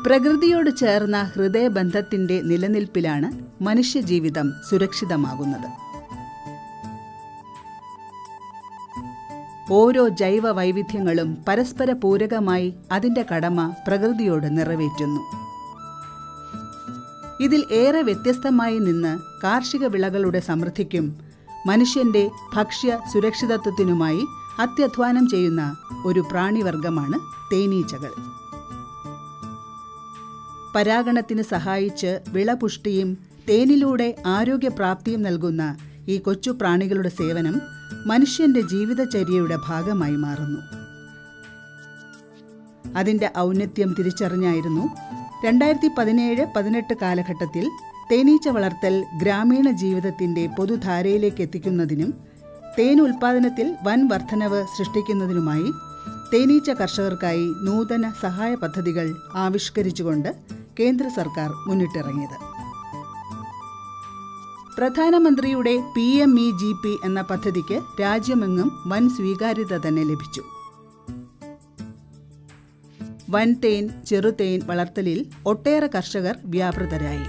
പ്രകൃതിയോട് ചേർന്ന ഹൃദയബന്ധത്തിന്റെ നിലനിൽപ്പിലാണ് മനുഷ്യജീവിതം സുരക്ഷിതമാകുന്നത് ഓരോ ജൈവ വൈവിധ്യങ്ങളും പരസ്പര പൂരകമായി അതിന്റെ കടമ പ്രകൃതിയോട് നിറവേറ്റുന്നു ഇതിൽ ഏറെ വ്യത്യസ്തമായി നിന്ന് കാർഷിക വിളകളുടെ സമൃദ്ധിക്കും മനുഷ്യന്റെ ഭക്ഷ്യ സുരക്ഷിതത്വത്തിനുമായി അത്യധ്വാനം ചെയ്യുന്ന ഒരു പ്രാണിവർഗമാണ് തേനീച്ചകൾ പരാഗണത്തിന് സഹായിച്ച് വിളപുഷ്ടിയും തേനിലൂടെ ആരോഗ്യപ്രാപ്തിയും നൽകുന്ന ഈ കൊച്ചു പ്രാണികളുടെ സേവനം മനുഷ്യന്റെ ജീവിതചര്യയുടെ ഭാഗമായി മാറുന്നു അതിന്റെ ഔന്നത്യം തിരിച്ചറിഞ്ഞായിരുന്നു രണ്ടായിരത്തി പതിനേഴ് പതിനെട്ട് കാലഘട്ടത്തിൽ തേനീച്ച വളർത്തൽ ഗ്രാമീണ ജീവിതത്തിന്റെ പൊതുധാരയിലേക്ക് എത്തിക്കുന്നതിനും തേൻ ഉൽപാദനത്തിൽ വൻ വർധനവ് സൃഷ്ടിക്കുന്നതിനുമായി തേനീച്ച കർഷകർക്കായി നൂതന സഹായ പദ്ധതികൾ ആവിഷ്കരിച്ചുകൊണ്ട് കേന്ദ്ര സർക്കാർ മുന്നിട്ടിറങ്ങിയത് പ്രധാനമന്ത്രിയുടെ P M E G P എന്ന പദ്ധതിക്ക് രാജ്യമെങ്ങും വൻ സ്വീകാര്യത തന്നെ ലഭിച്ചു വൻതേൻ ചെറുതേൻ വളർത്തലിൽ ഒട്ടേറെ കർഷകർ വ്യാപൃതരായി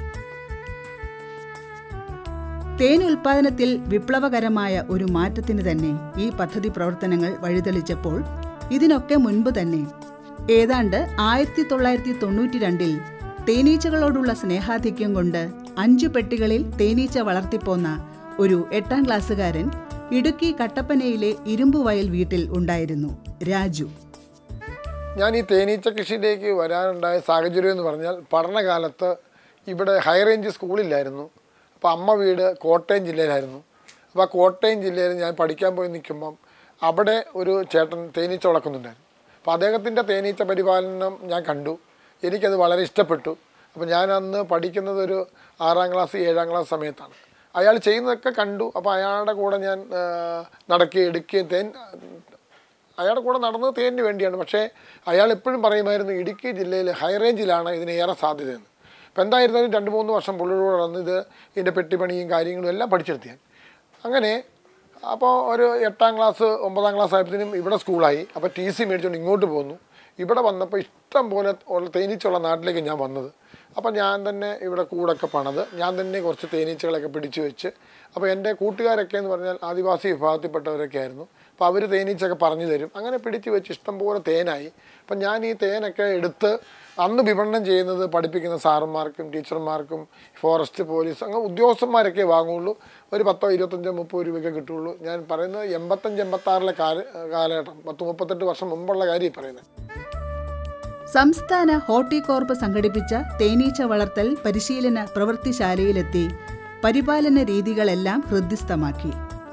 തേൻ ഉൽപാദനത്തിൽ വിപ്ലവകരമായ ഒരു മാറ്റത്തിന് തന്നെ ഈ പദ്ധതി പ്രവർത്തനങ്ങൾ വഴിതെളിച്ചപ്പോൾ ഇതിനൊക്കെ മുൻപ് തന്നെ ഏതാണ്ട് ആയിരത്തി തൊള്ളായിരത്തി തൊണ്ണൂറ്റി രണ്ടിൽ തേനീച്ചകളോടുള്ള സ്നേഹാധിക്യം കൊണ്ട് അഞ്ചു പെട്ടികളിൽ തേനീച്ച വളർത്തിപ്പോന്ന ഒരു എട്ടാം ക്ലാസ്സുകാരൻ ഇടുക്കി കട്ടപ്പനയിലെ ഇരുമ്പുവയൽ വീട്ടിൽ ഉണ്ടായിരുന്നു രാജു ഞാൻ ഈ തേനീച്ച കൃഷിയിലേക്ക് വരാനുണ്ടായ സാഹചര്യം എന്ന് പറഞ്ഞാൽ പഠനകാലത്ത് ഇവിടെ ഹൈ റേഞ്ച് സ്കൂളില്ലായിരുന്നു അപ്പോൾ അമ്മ വീട് കോട്ടയം ജില്ലയിലായിരുന്നു അപ്പോൾ ആ കോട്ടയം ജില്ലയിൽ ഞാൻ പഠിക്കാൻ പോയി നിൽക്കുമ്പം അവിടെ ഒരു ചേട്ടൻ തേനീച്ച വളർക്കുന്നുണ്ടായിരുന്നു അപ്പോൾ അദ്ദേഹത്തിൻ്റെ തേനീച്ച പരിപാലനം ഞാൻ കണ്ടു എനിക്കത് വളരെ ഇഷ്ടപ്പെട്ടു അപ്പോൾ ഞാൻ അന്ന് പഠിക്കുന്നത് ഒരു ആറാം ക്ലാസ് ഏഴാം ക്ലാസ് സമയത്താണ് അയാൾ ചെയ്യുന്നതൊക്കെ കണ്ടു അപ്പോൾ അയാളുടെ കൂടെ ഞാൻ ആ, നടക്കുകയും എടുക്കുകയും തേൻ അയാളുടെ കൂടെ നടന്നത് തേനിന് വേണ്ടിയാണ് പക്ഷേ അയാൾ എപ്പോഴും പറയുമായിരുന്നു ഇടുക്കി ജില്ലയിൽ ഹൈ റേഞ്ചിലാണ് ഇതിന് ഏറെ സാധ്യതയെന്ന് അപ്പോൾ എന്തായിരുന്നാലും രണ്ട് മൂന്ന് വർഷം പുള്ളിയോട് നടന്ന് ഇത് ഇതിൻ്റെ പെട്ടിപ്പണിയും കാര്യങ്ങളും എല്ലാം പഠിച്ചെടുത്ത് ഞാൻ അങ്ങനെ അപ്പോൾ ഒരു എട്ടാം ക്ലാസ് ഒമ്പതാം ക്ലാസ് ആയപ്പോഴത്തേനും ഇവിടെ സ്കൂളായി അപ്പോൾ ടി സി മേടിച്ചുകൊണ്ട് ഇങ്ങോട്ട് പോന്നു ഇവിടെ വന്നപ്പോൾ ഇഷ്ടം പോലെ ഉള്ള തേനീച്ചയുള്ള നാട്ടിലേക്ക് ഞാൻ വന്നത് അപ്പോൾ ഞാൻ തന്നെ ഇവിടെ കൂടൊക്കെ പണത് ഞാൻ തന്നെ കുറച്ച് തേനീച്ചകളൊക്കെ പിടിച്ചു വെച്ച് അപ്പോൾ എൻ്റെ കൂട്ടുകാരൊക്കെ എന്ന് പറഞ്ഞാൽ ആദിവാസി വിഭാഗത്തിൽപ്പെട്ടവരൊക്കെ ആയിരുന്നു അപ്പോൾ അവർ തേനീച്ചയൊക്കെ പറഞ്ഞു തരും അങ്ങനെ പിടിച്ചു വെച്ച് ഇഷ്ടം പോലെ തേനായി അപ്പം ഞാൻ ഈ തേനൊക്കെ എടുത്ത് അന്ന് വിപണനം ചെയ്യുന്നത് പഠിപ്പിക്കുന്ന സാറന്മാർക്കും ടീച്ചർമാർക്കും ഫോറസ്റ്റ് പോലീസ് അങ്ങനെ ഉദ്യോഗസ്ഥന്മാരൊക്കെ വാങ്ങുള്ളൂ ഒരു പത്തോ ഇരുപത്തഞ്ചോ മുപ്പത് രൂപയൊക്കെ കിട്ടുള്ളൂ ഞാൻ പറയുന്നത് എൺപത്തഞ്ച് എൺപത്താറിലെ കാല കാലഘട്ടം പത്ത് മുപ്പത്തെട്ട് വർഷം മുമ്പുള്ള കാര്യം ഈ പറയുന്നത് സംസ്ഥാന ഹോർട്ടികോർപ്പ് സംഘടിപ്പിച്ച തേനീച്ച വളർത്തൽ പരിശീലന പ്രവൃത്തിശാലയിലെത്തി പരിപാലന രീതികളെല്ലാം ഹൃദ്യസ്ഥമാക്കി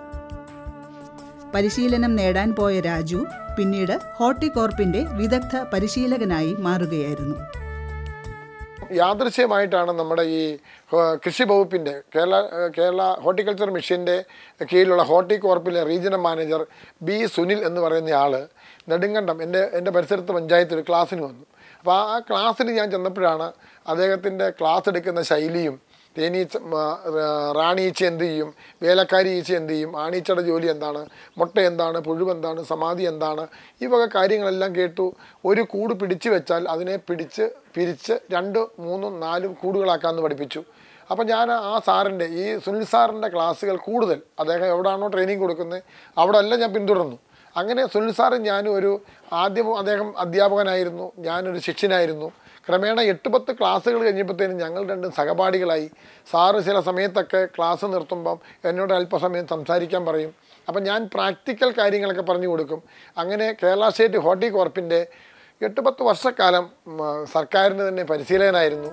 പരിശീലനം നേടാൻ പോയ രാജു പിന്നീട് ഹോർട്ടികോർപ്പിന്റെ വിദഗ്ധ പരിശീലകനായി മാറുകയായിരുന്നു യാദൃശ്യമായിട്ടാണ് നമ്മുടെ ഈ ഹോ- കൃഷി വകുപ്പിൻ്റെ കേരള ഏഹ് കേരള ഹോർട്ടിക്കൾച്ചർ മിഷൻ്റെ കീഴിലുള്ള ഹോർട്ടികോർപ്പിലെ റീജിയണൽ മാനേജർ ബി സുനിൽ എന്ന് പറയുന്ന ആൾ നെടുങ്കണ്ടം എൻ്റെ എൻ്റെ പരിസരത്ത് പഞ്ചായത്തിൽ ഒരു ക്ലാസ്സിന് വന്നു അപ്പോൾ ആ ക്ലാസ്സിൽ ഞാൻ ചെന്നപ്പോഴാണ് അദ്ദേഹത്തിൻ്റെ ക്ലാസ് എടുക്കുന്ന ശൈലിയും തേനീച്ച മ, റാ- റാണി ഈച്ച എന്ത് ചെയ്യും വേലക്കാരി ഈച്ച എന്ത് ചെയ്യും ആണീച്ചയുടെ ജോലി എന്താണ് മുട്ട എന്താണ് പുഴുവെന്താണ് സമാധി എന്താണ് ഈ വക കാര്യങ്ങളെല്ലാം കേട്ടു ഒരു കൂട് പിടിച്ചു വെച്ചാൽ അതിനെ പിടിച്ച് പിരിച്ച് രണ്ട് മൂന്നും നാലും കൂടുകളാക്കാമെന്ന് പഠിപ്പിച്ചു അപ്പോൾ ഞാൻ ആ സാറിൻ്റെ ഈ സുനിൽ സാറിൻ്റെ ക്ലാസ്സുകൾ കൂടുതൽ അദ്ദേഹം എവിടെയാണോ ട്രെയിനിങ് കൊടുക്കുന്നത് അവിടെ എല്ലാം ഞാൻ പിന്തുടർന്നു അങ്ങനെ സുനിൽ സാറും ഞാനും ഒരു ആദ്യം അദ്ദേഹം അധ്യാപകനായിരുന്നു ഞാനൊരു ശിഷ്യനായിരുന്നു ക്രമേണ എട്ട് പത്ത് ക്ലാസ്സുകൾ കഴിഞ്ഞപ്പോഴത്തേനും ഞങ്ങൾ രണ്ടും സഹപാഠികളായി സാറ് ചില സമയത്തൊക്കെ ക്ലാസ് നിർത്തുമ്പം എന്നോട് അല്പസമയം സംസാരിക്കാൻ പറയും അപ്പം ഞാൻ പ്രാക്ടിക്കൽ കാര്യങ്ങളൊക്കെ പറഞ്ഞു കൊടുക്കും അങ്ങനെ കേരള സ്റ്റേറ്റ് ഹോർട്ടികോർപ്പിൻ്റെ എട്ട് പത്ത് വർഷക്കാലം ഉം, സർക്കാരിൻ്റെ തന്നെ പരിശീലകനായിരുന്നു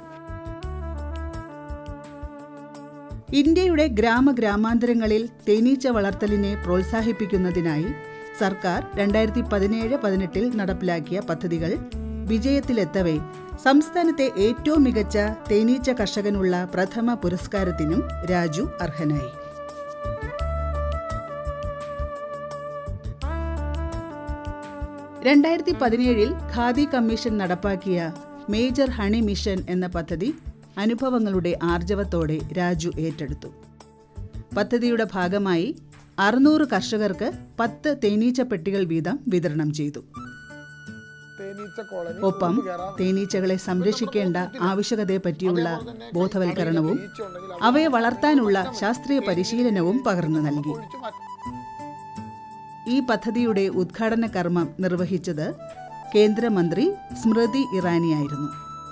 ഇന്ത്യയുടെ ഗ്രാമഗ്രാമാന്തരങ്ങളിൽ തേനീച്ച വളർത്തലിനെ പ്രോത്സാഹിപ്പിക്കുന്നതിനായി സർക്കാർ രണ്ടായിരത്തി പതിനേഴ് പതിനെട്ടിൽ നടപ്പിലാക്കിയ പദ്ധതികൾ വിജയത്തിലെത്തവേ സംസ്ഥാനത്തെ ഏറ്റവും മികച്ച തേനീച്ച കർഷകനുള്ള പ്രഥമ പുരസ്കാരത്തിനും രാജു അർഹനായി രണ്ടായിരത്തി പതിനേഴിൽ ഖാദി കമ്മീഷൻ നടപ്പാക്കിയ മേജർ ഹണി മിഷൻ എന്ന പദ്ധതി അനുഭവങ്ങളുടെ ആർജവത്തോടെ രാജു ഏറ്റെടുത്തു പദ്ധതിയുടെ ഭാഗമായി അറുന്നൂറ് കർഷകർക്ക് പത്ത് തേനീച്ച പെട്ടികൾ വീതം വിതരണം ചെയ്തു തേനീച്ച കോളനി ഒപ്പം ഉറുമ്പ് കയറാൻ തേനീച്ചകളെ സംരക്ഷിക്കേണ്ട ആവശ്യകതയെപ്പറ്റിയുള്ള ബോധവൽക്കരണവും ഈച്ച ഉണ്ടെങ്കിൽ അവയെ വളർത്താനുള്ള ശാസ്ത്രീയ പരിശീലനവും പകർന്നു നൽകി ഒഴിച്ച് മാറ്റും ഈ പദ്ധതിയുടെ ഉദ്ഘാടന കർമ്മം നിർവഹിച്ചത് കേന്ദ്രമന്ത്രി സ്മൃതി ഇറാനിയായിരുന്നു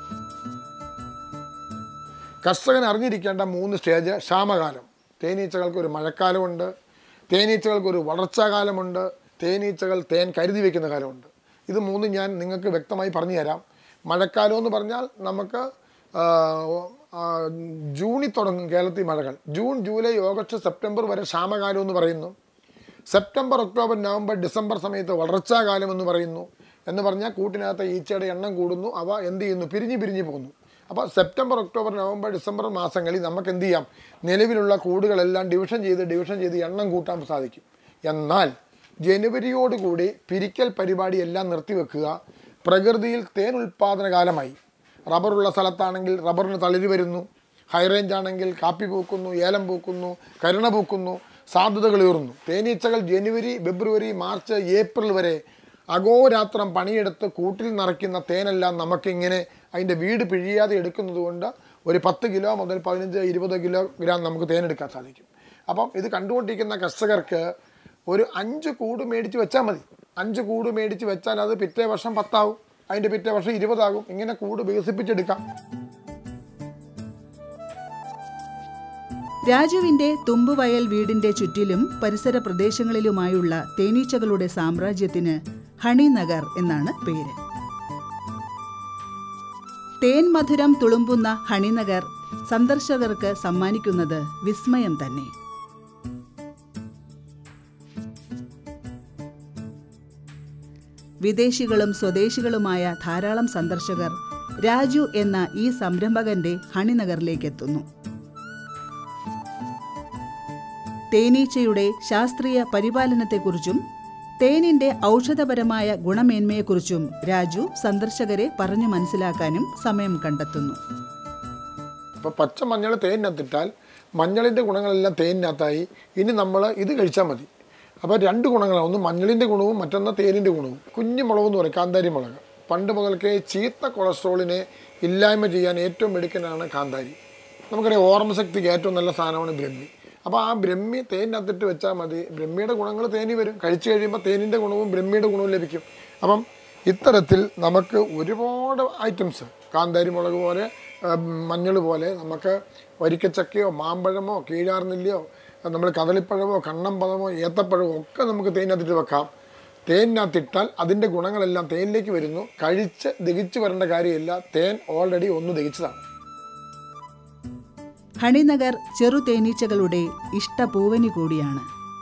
കർഷകൻ അറിഞ്ഞിരിക്കേണ്ട മൂന്ന് സ്റ്റേജ് ക്ഷാമകാലം തേനീച്ചകൾക്ക് ഒരു മഴക്കാലമുണ്ട് തേനീച്ചകൾക്ക് ഒരു വളർച്ചാകാലമുണ്ട് തേനീച്ചകൾ തേൻ കരുതി വെക്കുന്ന കാലമുണ്ട് ഇത് മൂന്നും ഞാൻ നിങ്ങൾക്ക് വ്യക്തമായി പറഞ്ഞു തരാം മഴക്കാലം എന്ന് പറഞ്ഞാൽ നമുക്ക് ആ, ആ, ജൂണിൽ തുടങ്ങും കേരളത്തിൽ മഴകൾ ജൂൺ ജൂലൈ ഓഗസ്റ്റ് സെപ്റ്റംബർ വരെ ക്ഷാമകാലം എന്ന് പറയുന്നു സെപ്റ്റംബർ ഒക്ടോബർ നവംബർ ഡിസംബർ സമയത്ത് വളർച്ചാകാലം എന്ന് പറയുന്നു എന്ന് പറഞ്ഞാൽ കൂട്ടിനകത്ത് ഈച്ചയുടെ എണ്ണം കൂടുന്നു അവ എന്ത് ചെയ്യുന്നു പിരിഞ്ഞ് പിരിഞ്ഞ് പോകുന്നു അപ്പോൾ സെപ്റ്റംബർ ഒക്ടോബർ നവംബർ ഡിസംബർ മാസങ്ങളിൽ നമുക്ക് എന്ത് ചെയ്യാം നിലവിലുള്ള കൂടുകളെല്ലാം ഡിവിഷൻ ചെയ്ത് ഡിവിഷൻ ചെയ്ത് എണ്ണം കൂട്ടാൻ സാധിക്കും എന്നാൽ ജനുവരിയോടുകൂടി പിരിക്കൽ പരിപാടി എല്ലാം നിർത്തിവെക്കുക പ്രകൃതിയിൽ തേൻ ഉൽപ്പാദന കാലമായി റബ്ബറുള്ള സ്ഥലത്താണെങ്കിൽ റബ്ബറിന് തളിര് വരുന്നു ഹൈ റേഞ്ച് ആണെങ്കിൽ കാപ്പി പൂക്കുന്നു ഏലം പൂക്കുന്നു കരുണ പൂക്കുന്നു സാധ്യതകൾ ഉയർന്നു തേനീച്ചകൾ ജനുവരി ഫെബ്രുവരി മാർച്ച് ഏപ്രിൽ വരെ അഗോരാത്രം പണിയെടുത്ത് കൂട്ടിൽ നിറയ്ക്കുന്ന തേനെല്ലാം നമുക്കിങ്ങനെ അതിൻ്റെ വീട് പിഴിയാതെ എടുക്കുന്നത് കൊണ്ട് ഒരു പത്ത് കിലോ മുതൽ പതിനഞ്ച് ഇരുപത് കിലോഗ്രാം നമുക്ക് തേനെടുക്കാൻ സാധിക്കും അപ്പം ഇത് കണ്ടുകൊണ്ടിരിക്കുന്ന കർഷകർക്ക് ഒരു അഞ്ച് കൂട് മേടിച്ച് വെച്ചാൽ മതി അഞ്ച് കൂട് മേടിച്ച് വെച്ചാൽ അത് പിറ്റേ വർഷം പത്താവും അതിൻ്റെ പിറ്റേ വർഷം ഇരുപതാകും ഇങ്ങനെ കൂട് വികസിപ്പിച്ചെടുക്കാം രാജുവിന്റെ തുമ്പുവയൽ വീടിന്റെ ചുറ്റിലും പരിസര പ്രദേശങ്ങളിലുമായുള്ള തേനീച്ചകളുടെ സാമ്രാജ്യത്തിന് ഹണിനഗർ എന്നാണ് പേര് തേൻ മധുരം തുളുമ്പുന്ന ഹണിനഗർ സന്ദർശകർക്ക് സമ്മാനിക്കുന്നത് വിസ്മയം തന്നെ വിദേശികളും സ്വദേശികളുമായ ധാരാളം സന്ദർശകർ രാജു എന്ന ഈ സംരംഭകന്റെ ഹണിനഗറിലേക്ക് എത്തുന്നു തേനീച്ചയുടെ ശാസ്ത്രീയ പരിപാലനത്തെക്കുറിച്ചും തേനിന്റെ ഔഷധപരമായ ഗുണമേന്മയെക്കുറിച്ചും രാജു സന്ദർശകരെ പറഞ്ഞു മനസ്സിലാക്കാനും സമയം കണ്ടെത്തുന്നു അപ്പോൾ പച്ച മഞ്ഞൾ തേനിനകത്തിട്ടാൽ മഞ്ഞളിൻ്റെ ഗുണങ്ങളെല്ലാം തേനിനകത്തായി ഇനി നമ്മൾ ഇത് കഴിച്ചാൽ മതി അപ്പോൾ രണ്ട് ഗുണങ്ങളാണ് ഒന്ന് മഞ്ഞളിൻ്റെ ഗുണവും മറ്റൊന്ന് തേനിൻ്റെ ഗുണവും കുഞ്ഞു മുളക് എന്ന് പറയും കാന്താരി മുളക് പണ്ട് മുതൽക്കേ ചീത്ത കൊളസ്ട്രോളിനെ ഇല്ലായ്മ ചെയ്യാൻ ഏറ്റവും മിടുക്കനാണ് കാന്താരി നമുക്കറിയാം ഓർമ്മശക്തിക്ക് ഏറ്റവും നല്ല സാധനമാണ് ബ്രഹ്മി അപ്പോൾ ആ ബ്രഹ്മി തേനിനകത്തിട്ട് വെച്ചാൽ മതി ബ്രഹ്മിയുടെ ഗുണങ്ങൾ തേനി വരും കഴിച്ചു കഴിയുമ്പോൾ തേനിൻ്റെ ഗുണവും ബ്രഹ്മിയുടെ ഗുണവും ലഭിക്കും അപ്പം ഇത്തരത്തിൽ നമുക്ക് ഒരുപാട് ഐറ്റംസ് കാന്താരി മുളക് പോലെ മഞ്ഞൾ പോലെ നമുക്ക് വരിക്കച്ചക്കയോ മാമ്പഴമോ കീഴാർനെല്ലിയോ നമ്മൾ കദളിപ്പഴമോ കണ്ണമ്പഴമോ ഏത്തപ്പഴമോ ഒക്കെ നമുക്ക് തേനിനകത്തിട്ട് വെക്കാം തേനിനകത്തിട്ടാൽ അതിൻ്റെ ഗുണങ്ങളെല്ലാം തേനിലേക്ക് വരുന്നു കഴിച്ച് ദഹിച്ചു വരേണ്ട കാര്യമില്ല തേൻ ഓൾറെഡി ഒന്ന് ദഹിച്ചതാണ് ഹണിനഗർ ചെറു തേനീച്ചകളുടെ ഇഷ്ടപൂവനി കൂടിയാണ്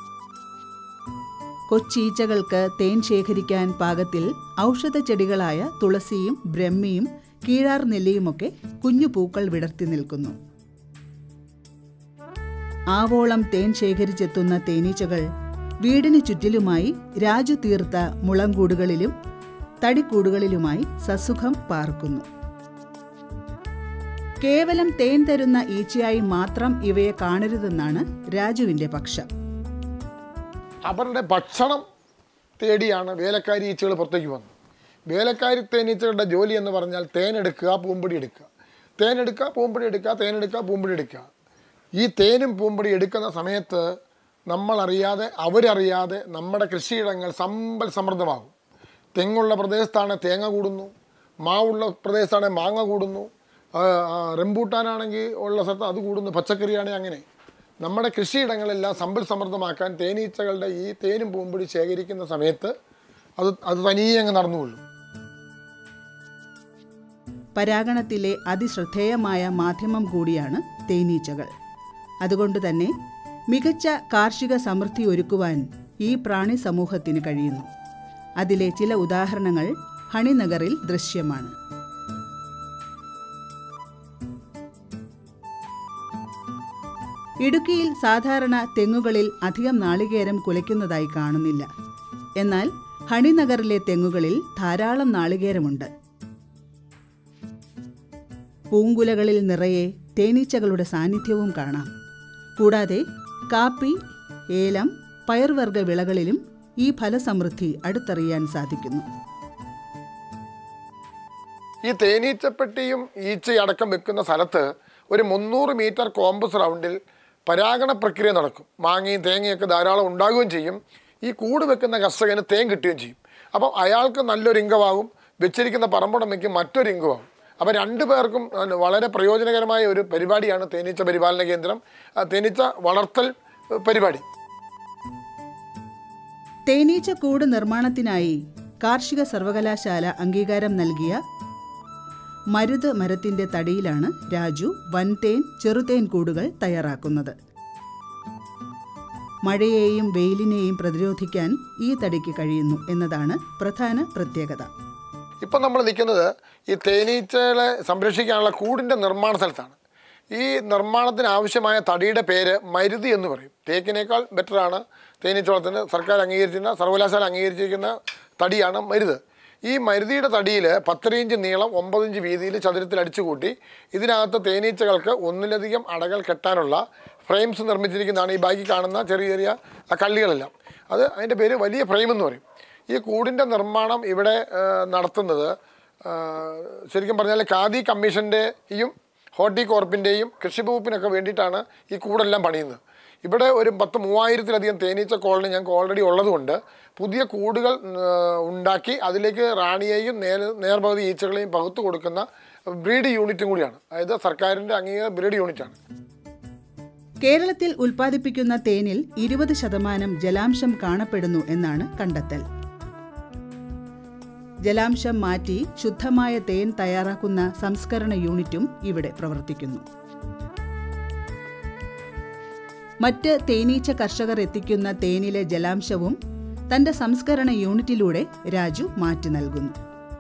കൊച്ചീച്ചകൾക്ക് തേൻ ശേഖരിക്കാൻ പാകത്തിൽ ഔഷധ ചെടികളായ തുളസിയും ബ്രഹ്മിയും കീഴാർ നെല്ലിയുമൊക്കെ കുഞ്ഞു പൂക്കൾ വിടർത്തി നിൽക്കുന്നു ആവോളം തേൻ ശേഖരിച്ചെത്തുന്ന തേനീച്ചകൾ വീടിന് ചുറ്റിലുമായി രാജു തീർത്ത മുളങ്കൂടുകളിലും തടിക്കൂടുകളിലുമായി സസുഖം പാർക്കുന്നു കേവലം തേൻ തരുന്ന ഈച്ചയായി മാത്രം ഇവയെ കാണരുതെന്നാണ് രാജുവിന്റെ പക്ഷം അവരുടെ ഭക്ഷണം തേടിയാണ് വേലക്കാരി ഈച്ചകൾ പുറത്തേക്ക് വന്നത് വേലക്കാരി തേനീച്ചകളുടെ ജോലി എന്ന് പറഞ്ഞാൽ തേനെടുക്കുക പൂമ്പൊടി എടുക്കുക തേനെടുക്കുക പൂമ്പൊടി എടുക്കുക തേനെടുക്കുക പൂമ്പൊടി എടുക്കുക ഈ തേനും പൂമ്പൊടി എടുക്കുന്ന സമയത്ത് നമ്മളറിയാതെ അവരറിയാതെ നമ്മുടെ കൃഷിയിടങ്ങൾ സമ്പൽ സമൃദ്ധമാകും തെങ്ങുള്ള പ്രദേശത്താണ് തേങ്ങ കൂടുന്നു മാവുള്ള പ്രദേശത്താണ് മാങ്ങ കൂടുന്നു ആ, ആ, റംബൂട്ടാനാണെങ്കിൽ ഉള്ള സ്ഥലത്ത് അത് കൂടുന്നു പച്ചക്കറിയാണെങ്കിൽ അങ്ങനെ നമ്മുടെ കൃഷിയിടങ്ങളെല്ലാം സമ്പൽ സമൃദ്ധമാക്കാൻ തേനീച്ചകളുടെ ഈ തേനും പൂമ്പൊടി ശേഖരിക്കുന്ന സമയത്ത് അത് അത് തനിയെ അങ്ങ് നടന്നുകൊള്ളും പരാഗണത്തിലെ അതിശ്രദ്ധേയമായ മാധ്യമം കൂടിയാണ് തേനീച്ചകൾ അതുകൊണ്ട് തന്നെ മികച്ച കാർഷിക സമൃദ്ധി ഒരുക്കുവാൻ ഈ പ്രാണി സമൂഹത്തിന് കഴിയുന്നു അതിലെ ചില ഉദാഹരണങ്ങൾ ഹണിനഗറിൽ ദൃശ്യമാണ് ഇടുക്കിയിൽ സാധാരണ തെങ്ങുകളിൽ അധികം നാളികേരം കുലയ്ക്കുന്നതായി കാണുന്നില്ല എന്നാൽ ഹണിനഗറിലെ തെങ്ങുകളിൽ ധാരാളം നാളികേരമുണ്ട് പൂങ്കുലകളിൽ നിറയെ തേനീച്ചകളുടെ സാന്നിധ്യവും കാണാം കൂടാതെ കാപ്പി ഏലം പയർവർഗ വിളകളിലും ഈ ഫലസമൃദ്ധി അടുത്തറിയാൻ സാധിക്കുന്നു ഈ തേനീച്ചപ്പെട്ടിയും ഈച്ചയടക്കം വെക്കുന്ന സ്ഥലത്ത് ഒരു മുന്നൂറ് മീറ്റർ കോമ്പസ് റൗണ്ടിൽ പരാഗണ പ്രക്രിയ നടക്കും മാങ്ങയും തേങ്ങയൊക്കെ ധാരാളം ഉണ്ടാകുകയും ചെയ്യും ഈ കൂട് വെക്കുന്ന കർഷകന് തേൻ കിട്ടുകയും ചെയ്യും അപ്പം അയാൾക്ക് നല്ലൊരു ഇൻകമാകും വെച്ചിരിക്കുന്ന പറമ്പുടമയ്ക്ക് മറ്റൊരു ഇൻകമാകും അപ്പോൾ രണ്ടു പേർക്കും അഹ് വളരെ പ്രയോജനകരമായ ഒരു പരിപാടിയാണ് തേനീച്ച പരിപാലന കേന്ദ്രം ആ തേനീച്ച വളർത്തൽ ഏഹ്, പരിപാടി തേനീച്ചക്കൂട് നിർമ്മാണത്തിനായി കാർഷിക സർവകലാശാല അംഗീകാരം നൽകിയ മരുത് മരത്തിന്റെ തടിയിലാണ് രാജു വൻതേൻ ചെറുതേൻ കൂടുകൾ തയ്യാറാക്കുന്നത് മഴയെയും വെയിലിനെയും പ്രതിരോധിക്കാൻ ഈ തടിക്ക് കഴിയുന്നു എന്നതാണ് പ്രധാന പ്രത്യേകത ഇപ്പം നമ്മൾ നിൽക്കുന്നത് ഈ തേനീച്ചകളെ സംരക്ഷിക്കാനുള്ള കൂടിൻ്റെ നിർമ്മാണ സ്ഥലത്താണ് ഈ നിർമ്മാണത്തിന് ആവശ്യമായ തടിയുടെ പേര് മരുതി എന്ന് പറയും തേക്കിനേക്കാൾ ബെറ്ററാണ് തേനീച്ച വളത്തിന് സർക്കാർ അംഗീകരിച്ചിരുന്ന സർവകലാശാല അംഗീകരിച്ചിരിക്കുന്ന തടിയാണ് മരുത് ഈ മരുതിയുടെ തടിയിൽ പത്തര ഇഞ്ച് നീളം ഒമ്പത് ഇഞ്ച് വീതിയിൽ ചതുരത്തിൽ അടിച്ചുകൂട്ടി ഇതിനകത്ത് തേനീച്ചകൾക്ക് ഒന്നിലധികം അടകൾ കെട്ടാനുള്ള ഫ്രെയിംസ് നിർമ്മിച്ചിരിക്കുന്നതാണ് ഈ ബാക്കി കാണുന്ന ചെറിയ ചെറിയ ആ കള്ളികളെല്ലാം അത് അതിൻ്റെ പേര് വലിയ ഫ്രെയിം എന്ന് പറയും ഈ കൂടിൻ്റെ നിർമ്മാണം ഇവിടെ ആ, നടത്തുന്നത് ആ, ശരിക്കും പറഞ്ഞാൽ ഖാദി കമ്മീഷൻ്റെയും ഹോർട്ടികോർപ്പിൻ്റെയും കൃഷിവകുപ്പിനൊക്കെ വേണ്ടിയിട്ടാണ് ഈ കൂടെല്ലാം പണിയുന്നത് ഇവിടെ ഒരു പത്ത് മൂവായിരത്തിലധികം തേനീച്ച കോളനി ഞങ്ങൾക്ക് ഓൾറെഡി ഉള്ളതുകൊണ്ട് പുതിയ കൂടുകൾ ആ, ഉണ്ടാക്കി അതിലേക്ക് റാണിയെയും നേർ നേർപകുതി ഈച്ചകളെയും പകുത്തു കൊടുക്കുന്ന ബ്രീഡ് യൂണിറ്റും കൂടിയാണ് അതായത് സർക്കാരിൻ്റെ അംഗീകൃത ബ്രീഡ് യൂണിറ്റാണ് കേരളത്തിൽ ഉൽപ്പാദിപ്പിക്കുന്ന തേനിൽ ഇരുപത് ശതമാനം ജലാംശം കാണപ്പെടുന്നു എന്നാണ് കണ്ടെത്തൽ ജലാംശം മാറ്റി ശുദ്ധമായ തേൻ തയ്യാറാക്കുന്ന സംസ്കരണ യൂണിറ്റും ഇവിടെ പ്രവർത്തിക്കുന്നു മറ്റ് തേനീച്ച കർഷകർ എത്തിക്കുന്ന തേനിലെ ജലാംശവും തന്റെ സംസ്കരണ യൂണിറ്റിലൂടെ രാജു മാറ്റി നൽകുന്നു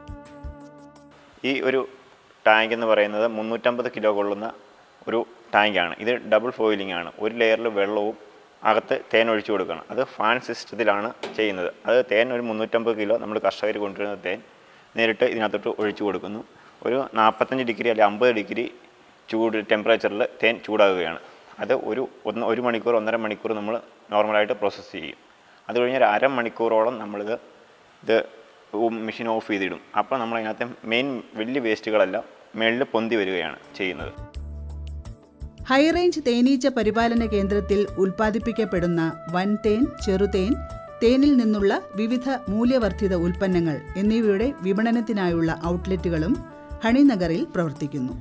ഈ ഒരു ടാങ്ക് എന്ന് പറയുന്നത് മുന്നൂറ്റമ്പത് കിലോ കൊള്ളുന്ന ഒരു ടാങ്കാണ് ഇത് ഡബിൾ ഫോയിലിംഗ് ആണ് ഒരു ലെയറിൽ വെള്ളവും അകത്ത് തേൻ ഒഴിച്ചു കൊടുക്കണം അത് ഫാൻ സിസ്റ്റത്തിലാണ് ചെയ്യുന്നത് അത് തേൻ ഒരു മുന്നൂറ്റമ്പത് കിലോ നമ്മൾ കർഷകർ കൊണ്ടുവരുന്ന തേൻ നേരിട്ട് ഇതിനകത്തോട്ട് ഒഴിച്ചു കൊടുക്കുന്നു ഒരു നാൽപ്പത്തഞ്ച് ഡിഗ്രി അല്ലെങ്കിൽ അമ്പത് ഡിഗ്രി ചൂട് ടെമ്പറേച്ചറിൽ തേൻ ചൂടാകുകയാണ് അത് ഒരു ഒന്ന് ഒരു മണിക്കൂർ ഒന്നര മണിക്കൂർ നമ്മൾ നോർമലായിട്ട് പ്രോസസ്സ് ചെയ്യും അത് കഴിഞ്ഞ് ഒരു അരമണിക്കൂറോളം നമ്മളിത് ഇത് മെഷീൻ ഓഫ് ചെയ്തിടും അപ്പോൾ നമ്മൾ അതിനകത്ത് മെയിൻ വലിയ വേസ്റ്റുകളെല്ലാം മേളിൽ പൊന്തി വരികയാണ് ചെയ്യുന്നത് ഹൈറേഞ്ച് തേനീച്ച പരിപാലന കേന്ദ്രത്തിൽ ഉൽപ്പാദിപ്പിക്കപ്പെടുന്ന വൻതേൻ ചെറുതേൻ തേനിൽ നിന്നുള്ള വിവിധ മൂല്യവർദ്ധിത ഉൽപ്പന്നങ്ങൾ എന്നിവയുടെ വിപണനത്തിനായുള്ള ഔട്ട്ലെറ്റുകളും ഹണിനഗറിൽ പ്രവർത്തിക്കുന്നു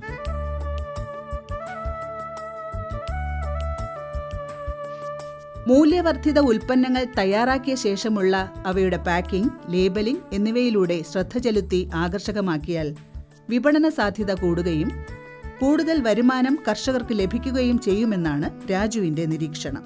മൂല്യവർദ്ധിത ഉൽപ്പന്നങ്ങൾ തയ്യാറാക്കിയ ശേഷമുള്ള അവയുടെ പാക്കിംഗ് ലേബലിംഗ് എന്നിവയിലൂടെ ശ്രദ്ധ ചെലുത്തി ആകർഷകമാക്കിയാൽ വിപണന സാധ്യത കൂടുകയും കൂടുതൽ വരുമാനം കർഷകർക്ക് ലഭിക്കുകയും ചെയ്യുമെന്നാണ് രാജുവിന്റെ നിരീക്ഷണം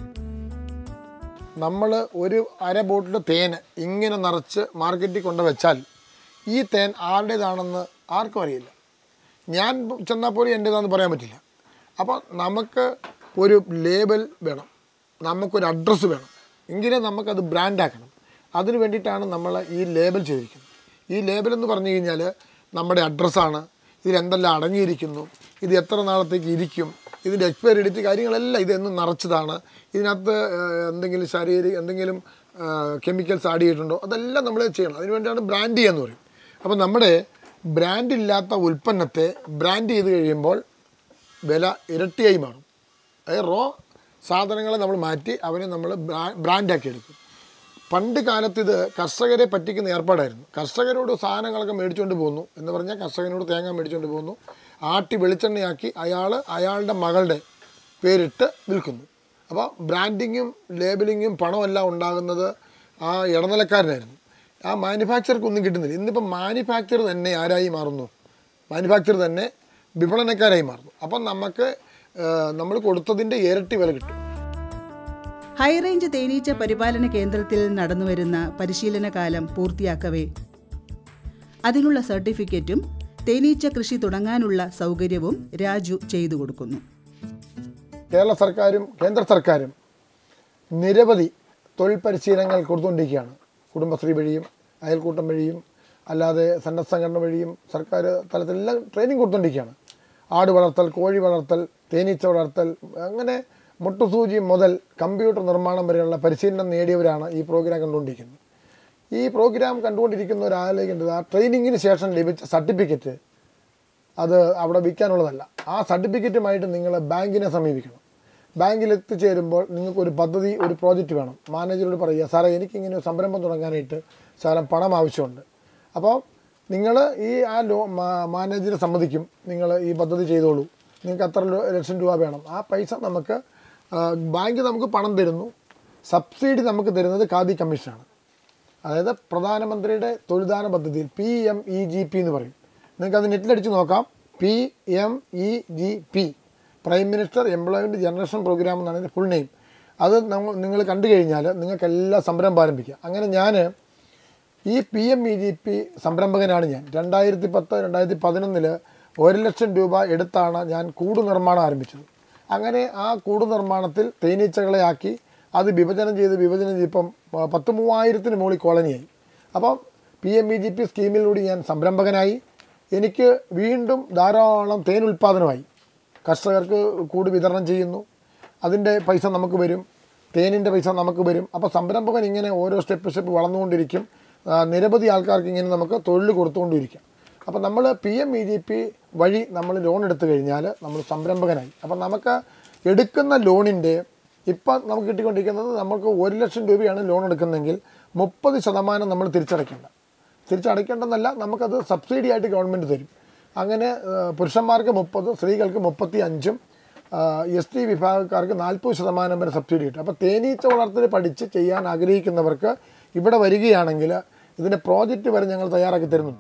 നമ്മൾ ഒരു അര ബോട്ടിൽ തേൻ ഇങ്ങനെ നിറച്ച് മാർക്കറ്റിൽ കൊണ്ട് വെച്ചാൽ ഈ തേൻ ആരുടേതാണെന്ന് ആർക്കും അറിയില്ല ഞാൻ ചെന്നാൽ പോലും എൻ്റേതാണെന്ന് പറയാൻ പറ്റില്ല അപ്പോൾ നമുക്ക് ഒരു ലേബൽ വേണം നമുക്കൊരു അഡ്രസ്സ് വേണം എങ്കിലേ നമുക്കത് ബ്രാൻഡാക്കണം അതിന് വേണ്ടിയിട്ടാണ് നമ്മൾ ഈ ലേബൽ ചെയ്തിരിക്കുന്നത് ഈ ലേബൽ എന്ന് പറഞ്ഞു കഴിഞ്ഞാൽ നമ്മുടെ അഡ്രസ്സാണ് ഇതിലെന്തെല്ലാം അടങ്ങിയിരിക്കുന്നു ഇത് എത്ര നാളത്തേക്ക് ഇരിക്കും ഇതിൻ്റെ എക്സ്പയറി ഡേറ്റ് കാര്യങ്ങളെല്ലാം ഇതെന്ന് നിറച്ചതാണ് ഇതിനകത്ത് ഏഹ്, എന്തെങ്കിലും ശരീര എന്തെങ്കിലും കെമിക്കൽസ് ആഡ് ചെയ്തിട്ടുണ്ടോ അതെല്ലാം നമ്മൾ ചെയ്യണം അതിന് വേണ്ടിയാണ് ബ്രാൻഡ് ചെയ്യാന്ന് പറയും അപ്പോൾ നമ്മുടെ ബ്രാൻഡ് ഇല്ലാത്ത ഉൽപ്പന്നത്തെ ബ്രാൻഡ് ചെയ്ത് കഴിയുമ്പോൾ വില ഇരട്ടിയായി മാറും അതായത് റോ സാധനങ്ങളെ നമ്മൾ മാറ്റി അവനെ നമ്മൾ ബ്രാൻഡാക്കി എടുക്കും പണ്ട് കാലത്ത് ഇത് കർഷകരെ പറ്റിക്കുന്ന ഏർപ്പാടായിരുന്നു കർഷകരോട് സാധനങ്ങളൊക്കെ മേടിച്ചുകൊണ്ട് പോകുന്നു എന്ന് പറഞ്ഞാൽ കർഷകനോട് തേങ്ങ മേടിച്ചുകൊണ്ട് പോകുന്നു ആട്ടി വെളിച്ചെണ്ണയാക്കി അയാൾ അയാളുടെ മകളുടെ പേരിട്ട് വിൽക്കുന്നു അപ്പോൾ ബ്രാൻഡിങ്ങും ലേബലിങ്ങും പണമെല്ലാം ഉണ്ടാകുന്നത് ആ ഇടനിലക്കാരനായിരുന്നു ആ മാനുഫാക്ചർക്ക് ഒന്നും കിട്ടുന്നില്ല ഇന്നിപ്പോൾ മാനുഫാക്ചർ തന്നെ ആരായി മാറുന്നു മാനുഫാക്ചർ തന്നെ വിപണനക്കാരായി മാറുന്നു അപ്പം നമുക്ക് നമ്മൾ കൊടുത്തതിൻ്റെ ഇരട്ടി വില കിട്ടും ഹൈറേഞ്ച് തേനീച്ച പരിപാലന കേന്ദ്രത്തിൽ നടന്നുവരുന്ന പരിശീലന കാലം പൂർത്തിയാക്കവേ അതിനുള്ള സർട്ടിഫിക്കറ്റും തേനീച്ച കൃഷി തുടങ്ങാനുള്ള സൗകര്യവും രാജു ചെയ്തു കൊടുക്കുന്നു കേരള സർക്കാരും കേന്ദ്ര സർക്കാരും നിരവധി തൊഴിൽ പരിശീലനങ്ങൾ കൊടുത്തുകൊണ്ടിരിക്കുകയാണ് കുടുംബശ്രീ വഴിയും അയൽക്കൂട്ടം വഴിയും അല്ലാതെ സന്നദ്ധ സംഘടന വഴിയും സർക്കാർ തലത്തിലെല്ലാം ട്രെയിനിങ് കൊടുത്തുകൊണ്ടിരിക്കുകയാണ് ആട് വളർത്തൽ കോഴി വളർത്തൽ തേനീച്ച വളർത്തൽ അങ്ങനെ മുട്ടുസൂചി മുതൽ കമ്പ്യൂട്ടർ നിർമ്മാണം വരെയുള്ള പരിശീലനം നേടിയവരാണ് ഈ പ്രോഗ്രാം കണ്ടുകൊണ്ടിരിക്കുന്നത് ഈ പ്രോഗ്രാം കണ്ടുകൊണ്ടിരിക്കുന്ന ഒരാലോചിക്കേണ്ടത് ആ ട്രെയിനിങ്ങിന് ശേഷം ലഭിച്ച സർട്ടിഫിക്കറ്റ് അത് അവിടെ വിൽക്കാനുള്ളതല്ല ആ സർട്ടിഫിക്കറ്റുമായിട്ട് നിങ്ങൾ ബാങ്കിനെ സമീപിക്കണം ബാങ്കിൽ എത്തിച്ചേരുമ്പോൾ നിങ്ങൾക്ക് ഒരു പദ്ധതി ഒരു പ്രോജക്റ്റ് വേണം മാനേജറോട് പറയുക സാറേ എനിക്കിങ്ങനെ ഒരു സംരംഭം തുടങ്ങാനായിട്ട് ശകലം പണം ആവശ്യമുണ്ട് അപ്പോൾ നിങ്ങൾ ഈ ആ ലോ മാനേജറെ സമ്മതിക്കും നിങ്ങൾ ഈ പദ്ധതി ചെയ്തോളൂ നിങ്ങൾക്ക് അത്ര ലോ- ലക്ഷം രൂപ വേണം ആ പൈസ നമുക്ക് ആ, ബാങ്ക് നമുക്ക് പണം തരുന്നു സബ്സിഡി നമുക്ക് തരുന്നത് ഖാദി കമ്മീഷനാണ് അതായത് പ്രധാനമന്ത്രിയുടെ തൊഴിൽദാന പദ്ധതിയിൽ P M E G P എന്ന് പറയും നിങ്ങൾക്ക് അത് നെറ്റിലടിച്ച് നോക്കാം P M E G P prime minister employment generation programme എന്നാണ് ഇതിൻ്റെ ഫുൾ നെയിം അത് നമ്മൾ നിങ്ങൾ കണ്ടു കഴിഞ്ഞാൽ നിങ്ങൾക്ക് എല്ലാ സംരംഭം ആരംഭിക്കാം അങ്ങനെ ഞാൻ ഈ P M E G P സംരംഭകനാണ് ഞാൻ രണ്ടായിരത്തി പത്ത് രണ്ടായിരത്തി പതിനൊന്നിൽ ഒരു ലക്ഷം രൂപ എടുത്താണ് ഞാൻ കൂട് നിർമ്മാണം ആരംഭിച്ചത് അങ്ങനെ ആ കൂട് നിർമ്മാണത്തിൽ തേനീച്ചകളെ ആക്കി അത് വിഭജനം ചെയ്ത് വിഭജനം ചെയ്ത് ഇപ്പം പ- പത്ത് മൂവായിരത്തിന് മുകളിൽ കോളനിയായി അപ്പം P M E G P സ്കീമിലൂടെ ഞാൻ സംരംഭകനായി എനിക്ക് വീണ്ടും ധാരാളം തേൻ ഉൽപ്പാദനമായി കർഷകർക്ക് കൂട് വിതരണം ചെയ്യുന്നു അതിൻ്റെ പൈസ നമുക്ക് വരും തേനിൻ്റെ പൈസ നമുക്ക് വരും അപ്പോൾ സംരംഭകൻ ഇങ്ങനെ ഓരോ സ്റ്റെപ്പ് സ്റ്റെപ്പ് വളർന്നുകൊണ്ടിരിക്കും ആ, നിരവധി ആൾക്കാർക്ക് ഇങ്ങനെ നമുക്ക് തൊഴിൽ കൊടുത്തുകൊണ്ടിരിക്കും അപ്പോൾ നമ്മൾ P M E G P വഴി നമ്മൾ ലോൺ എടുത്തു കഴിഞ്ഞാൽ നമ്മൾ സംരംഭകനായി അപ്പോൾ നമുക്ക് എടുക്കുന്ന ലോണിൻ്റെ ഇപ്പം നമുക്ക് കിട്ടിക്കൊണ്ടിരിക്കുന്നത് നമുക്ക് ഒരു ലക്ഷം രൂപയാണ് ലോൺ എടുക്കുന്നതെങ്കിൽ മുപ്പത് ശതമാനം നമ്മൾ തിരിച്ചടയ്ക്കേണ്ട തിരിച്ചടയ്ക്കേണ്ടെന്നല്ല നമുക്കത് സബ്സിഡി ആയിട്ട് ഗവൺമെൻറ് തരും അങ്ങനെ ആ, പുരുഷന്മാർക്ക് മുപ്പത് സ്ത്രീകൾക്ക് മുപ്പത്തി അഞ്ചും എസ് ടി വിഭാഗക്കാർക്ക് നാൽപ്പത് ശതമാനം വരെ സബ്സിഡി കിട്ടും അപ്പോൾ തേനീച്ച വളർത്തൽ പഠിച്ച് ചെയ്യാൻ ആഗ്രഹിക്കുന്നവർക്ക് ഇവിടെ വരികയാണെങ്കിൽ ഇതിൻ്റെ പ്രോജക്റ്റ് വരെ ഞങ്ങൾ തയ്യാറാക്കി തരുന്നുണ്ട്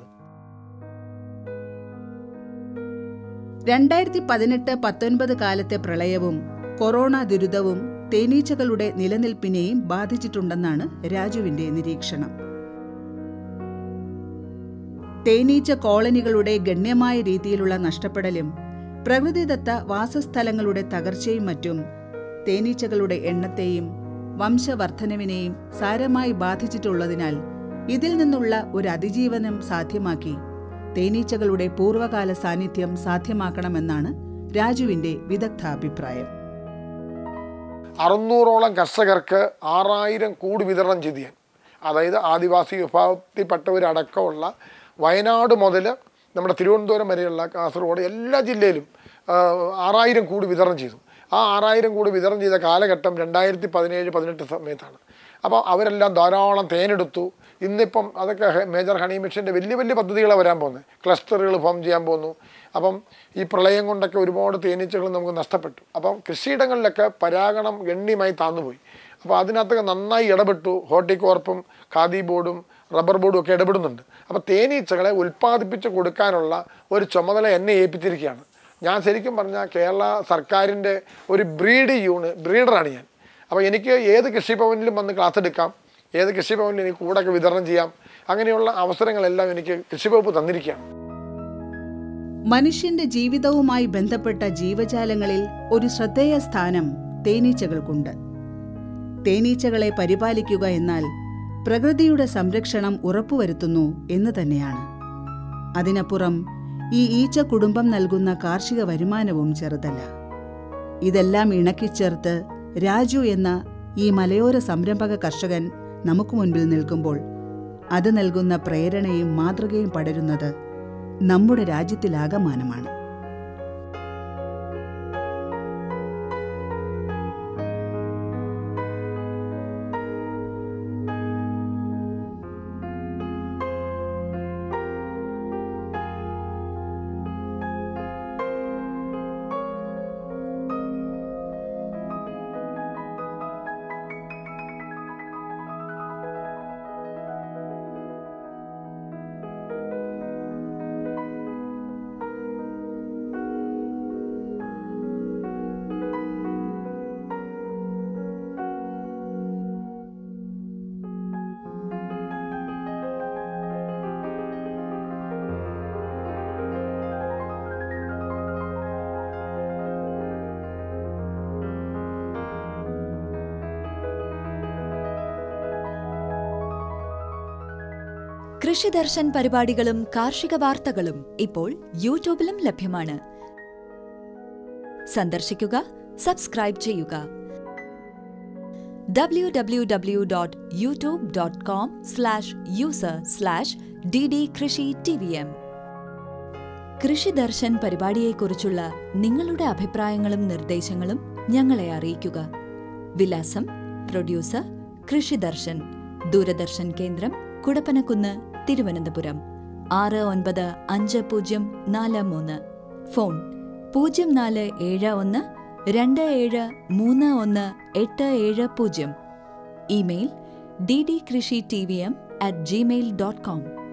രണ്ടായിരത്തി പതിനെട്ട് പത്തൊൻപത് കാലത്തെ പ്രളയവും കൊറോണ ദുരിതവും തേനീച്ചകളുടെ നിലനിൽപ്പിനെയും ബാധിച്ചിട്ടുണ്ടെന്നാണ് രാജുവിന്റെ നിരീക്ഷണം തേനീച്ച കോളനികളുടെ ഗണ്യമായ രീതിയിലുള്ള നഷ്ടപ്പെടലും പ്രകൃതിദത്ത വാസസ്ഥലങ്ങളുടെ തകർച്ചയും മറ്റും തേനീച്ചകളുടെ എണ്ണത്തെയും വംശവർദ്ധനവിനെയും സാരമായി ബാധിച്ചിട്ടുള്ളതിനാൽ ഇതിൽ നിന്നുള്ള ഒരു അതിജീവനം സാധ്യമാക്കി തേനീച്ചകളുടെ പൂർവ്വകാല സാന്നിധ്യം സാധ്യമാക്കണമെന്നാണ് രാജുവിന്റെ വിദഗ്ധാഭിപ്രായം അറുന്നൂറോളം കർഷകർക്ക് ആറായിരം കൂട് വിതരണം ചെയ്തു ഞാൻ അതായത് ആദിവാസി വിഭാഗത്തിൽപ്പെട്ടവരടക്കമുള്ള വയനാട് മുതൽ നമ്മുടെ തിരുവനന്തപുരം വരെയുള്ള കാസർഗോഡ് എല്ലാ ജില്ലയിലും ആ, ആറായിരം കൂട് വിതരണം ചെയ്തു ആ ആറായിരം കൂട് വിതരണം ചെയ്ത കാലഘട്ടം രണ്ടായിരത്തി പതിനേഴ് പതിനെട്ട് സമയത്താണ് അപ്പോൾ അവരെല്ലാം ധാരാളം തേനെടുത്തു ഇന്നിപ്പം അതൊക്കെ ഹെ- മേജർ ഹണി മിഷൻ്റെ വലിയ വലിയ പദ്ധതികളാണ് വരാൻ പോകുന്നത് ക്ലസ്റ്ററുകൾ ഫോം ചെയ്യാൻ പോകുന്നു അപ്പം ഈ പ്രളയം കൊണ്ടൊക്കെ ഒരുപാട് തേനീച്ചകൾ നമുക്ക് നഷ്ടപ്പെട്ടു അപ്പം കൃഷിയിടങ്ങളിലൊക്കെ പരാഗണം ഗണ്യമായി താന്നുപോയി അപ്പോൾ അതിനകത്തൊക്കെ നന്നായി ഇടപെട്ടു ഹോർട്ടികോർപ്പും ഖാദി ബോർഡും റബ്ബർ ബോർഡും ഒക്കെ ഇടപെടുന്നുണ്ട് അപ്പോൾ തേനീച്ചകളെ ഉൽപ്പാദിപ്പിച്ച് കൊടുക്കാനുള്ള ഒരു ചുമതല എന്നെ ഏൽപ്പിച്ചിരിക്കുകയാണ് ഞാൻ ശരിക്കും പറഞ്ഞാൽ കേരള സർക്കാരിൻ്റെ ഒരു ബ്രീഡ് യൂണ് ബ്രീഡറാണ് ഞാൻ അപ്പോൾ എനിക്ക് ഏത് കൃഷിഭവനിലും വന്ന് ക്ലാസ് എടുക്കാം ഏത് കൃഷിഭവനിലും എനിക്ക് കൂടൊക്കെ വിതരണം ചെയ്യാം അങ്ങനെയുള്ള അവസരങ്ങളെല്ലാം എനിക്ക് കൃഷിവകുപ്പ് തന്നിരിക്കുകയാണ് മനുഷ്യന്റെ ജീവിതവുമായി ബന്ധപ്പെട്ട ജീവജാലങ്ങളിൽ ഒരു ശ്രദ്ധേയ സ്ഥാനം തേനീച്ചകൾക്കുണ്ട് തേനീച്ചകളെ പരിപാലിക്കുക എന്നാൽ പ്രകൃതിയുടെ സംരക്ഷണം ഉറപ്പുവരുത്തുന്നു എന്ന് തന്നെയാണ് അതിനപ്പുറം ഈ ഈച്ച കുടുംബം നൽകുന്ന കാർഷിക വരുമാനവും ചെറുതല്ല ഇതെല്ലാം ഇണക്കിച്ചേർത്ത് രാജു എന്ന ഈ മലയോര സംരംഭക കർഷകൻ നമുക്ക് മുൻപിൽ നിൽക്കുമ്പോൾ അത് നൽകുന്ന പ്രേരണയും മാതൃകയും പടരുന്നത് നമ്മുടെ രാജ്യത്തിലാകമാനമാണ് കൃഷിദർശൻ പരിപാടികളും കാർഷിക വാർത്തകളും ഇപ്പോൾ യൂട്യൂബിലും ലഭ്യമാണ് സന്ദർശിക്കുക സബ്സ്ക്രൈബ് ചെയ്യുക W W W dot YouTube dot com slash user slash D D Krishi T V M Krishi Darshan പരിപാടിയെക്കുറിച്ചുള്ള നിങ്ങളുടെ അഭിപ്രായങ്ങളും നിർദ്ദേശങ്ങളും ഞങ്ങളെ അറിയിക്കുക വിലാസം പ്രൊഡ്യൂസർ കൃഷി ദർശൻ ദൂരദർശൻ കേന്ദ്രം കുടപ്പനക്കുന്ന് തിരുവനന്തപുരം ആറ് ഒൻപത് അഞ്ച് പൂജ്യം നാല് മൂന്ന് ഫോൺ പൂജ്യം നാല് ഏഴ് ഒന്ന് രണ്ട് ഏഴ് മൂന്ന് ഒന്ന് എട്ട് ഏഴ് പൂജ്യം email D D Krishi T V M at Gmail dot com